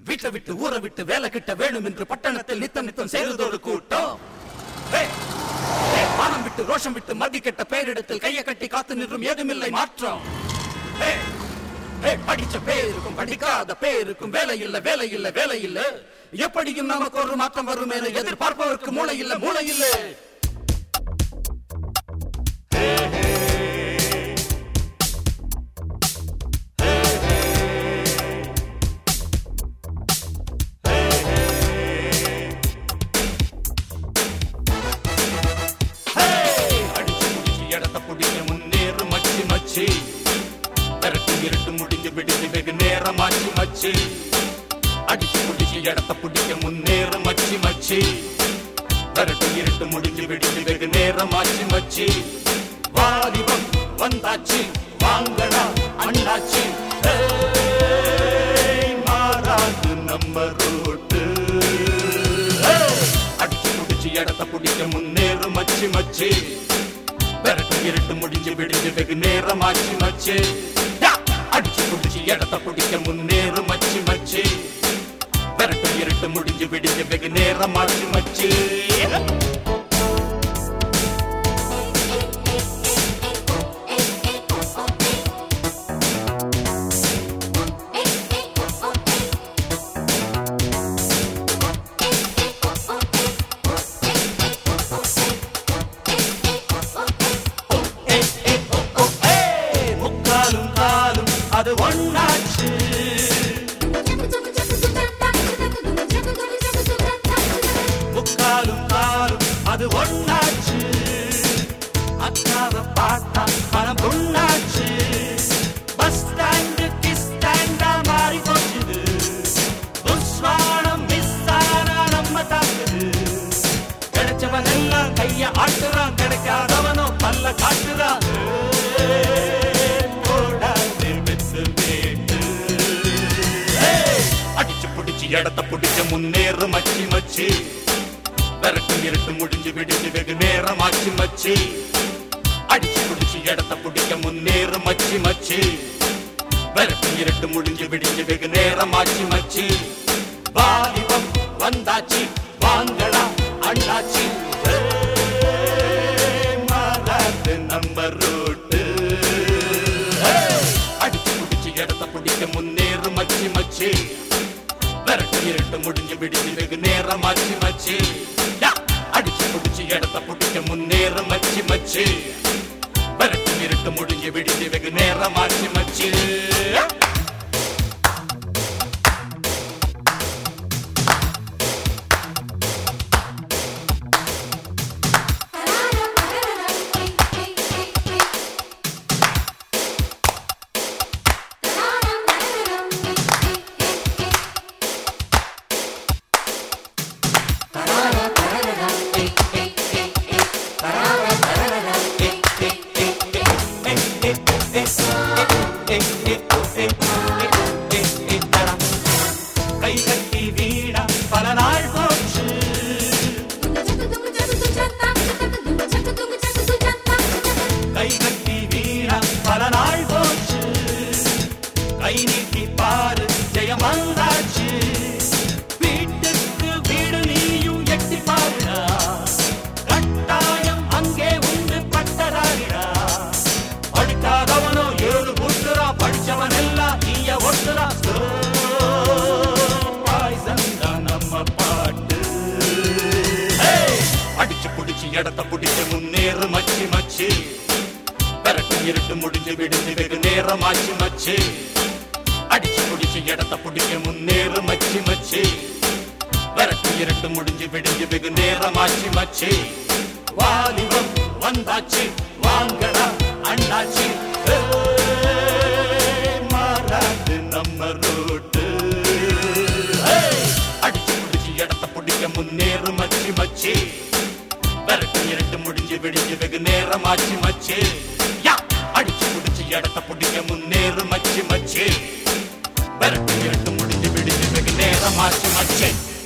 வீட்டை விட்டு ஊரை விட்டு வேலை கிட்ட வேணும் என்று பட்டணத்தில் நித்தம் நித்தம் சேருதொரு கூட்டம் ஏய், ஏய், மானம் விட்டு ரோஷம் விட்டு மதி கெட்ட பேரிடத்தில் கையை கட்டி காத்து நின்றும் ஏதுமில்லை மாற்றம் ஏய், ஏய், படிச்ச பேருக்கும் படிக்காத பேருக்கும் வேலை இல்ல வேலை இல்ல வேலை இல்ல எப்படியும் நமக்கு ஒரு மாற்றம் வரும் என எதிர்பார்ப்பவருக்கு மூளை இல்ல மூளை இல்ல அடிச்சு முடிச்சு இடத்த பிடிக்க முன்னேறு மச்சி மச்சி விரட்டு இருட்டு முடிஞ்சு விடுஞ்சு வெகு நேரமாச்சு மச்சி அடிச்சு முடிச்சு இடத்த பிடிக்க முன்னேறு மச்சி மச்சி விரட்டு இருட்டு முடிஞ்சு விடுஞ்சு வெகு நேரமாச்சு மச்சி வாலிபம் வந்தாச்சு வாங்கடா அண்ணாச்சி ஏய், மாறாது நம்ம ரோட்டு அடிச்சு முடிச்சு இடத்த பிடிக்க முன்னேறு மச்சி மச்சி விரட்டு இருட்டு முடிஞ்சு விடிஞ்சு வெகு நேரமாச்சு மச்சி யா! அடிச்சு பிடிச்சு இடத்த பிடிக்க முன்னேறு மச்சி மச்சி விரட்டு இருட்டு முடிஞ்சு விடிஞ்சு வெகு நேரமாச்சு மச்சி ஏய், முக்காலும் காலும் அது ஒண்ணாச்சு முக்காலும் காலும் அது ஒண்ணாச்சு அக்காவை பார்த்தா மனம் பொண்ணாச்சு பஸ் ஸ்டாண்டு கிஸ் ஸ்டாண்டா மாறி போச்சுது புஸ்வானம் மிஸ் ஆனா நம்ம தாக்குது கிடைச்சவன் எல்லாம் கைய ஆட்டுறான் கிடைக்காதவனோ பல்ல காட்டுறான் ஏய், போடாதே வெத்து வேட்டு. ஏய், அடிச்சு புடிச்சு இடத்த புடிச்ச முன்னேறு மச்சி மச்சி விரட்டு இருட்டு முடிஞ்சு விடிஞ்சு வெகு நேரமாச்சு மச்சி அடிச்சு புடிச்சு இடத்த புடிக்க முன்னேறு மச்சி மச்சி விரட்டு இருட்டு முடிஞ்சு விடிஞ்சு வெகு நேரமாச்சு மச்சி வாலிபம் வந்தாச்சு வாங்கடா அண்ணாச்சி ஏய், மாறாது நம்ம ரோட்டு ஏய், அடிச்சு புடிச்சு இடத்த பிடிக்க முன்னேறு மச்சி மச்சி விரட்டு இருட்டு முடிஞ்சு விடிஞ்சு வெகு நேரமாச்சு மச்சி யா! அடிச்சு புடிச்சு இடத்த பிடிக்க முன்னேறு மச்சி மச்சி விரட்டு இருட்டு முடிஞ்சு விடிஞ்சு வெகு நேரமாச்சு மச்சி யா! கை கட்டி வீணா பல நாள் போச்சு கை கட்டி வீணா பல நாள் போச்சு கை நீட்டி பாரு ஜெயம் வந்தாச்சு வீட்டுக்கு வீடு நீயும் எட்டி பாருடா கட்டாயம் அங்கே உண்டு பட்டதாரிடா படிக்காதவனோ ஏழு ஊட்டுறா படிச்சவன் எல்லாம் நீய ஒட்டுறா பாய்சன் தான் நம்ம பாட்டு ஏய், அடிச்சு புடிச்சு இடத்த புடிச்சு முன்னேறு மச்சி மச்சி விரட்டு இருட்டு முடிஞ்சு விடிஞ்சு வெகு நேரமாச்சு மச்சி அடிச்சு புடிச்சு இடத்த புடிக்க முன்னேறு மச்சி மச்சி விரட்டு இருட்டு முடிஞ்சு விடிஞ்சு வெகு நேரமாச்சு மச்சி வாலிபம் வந்தாச்சு வாங்கடா அண்ணாச்சி ஏய், மாறாது நம்ம ரோட்டு ஏய், அடிச்சு புடிச்சு இடத்த பிடிக்க முன்னேறு மச்சி மச்சி விரட்டு இருட்டு முடிஞ்சு விடிஞ்சு வெகு நேரமாச்சு மச்சி யா! அடிச்சு புடிச்சு இடத்த பிடிக்க முன்னேறு மச்சி மச்சி விரட்டு இருட்டு முடிஞ்சு விடிஞ்சு வெகு நேரமாச்சு மச்சி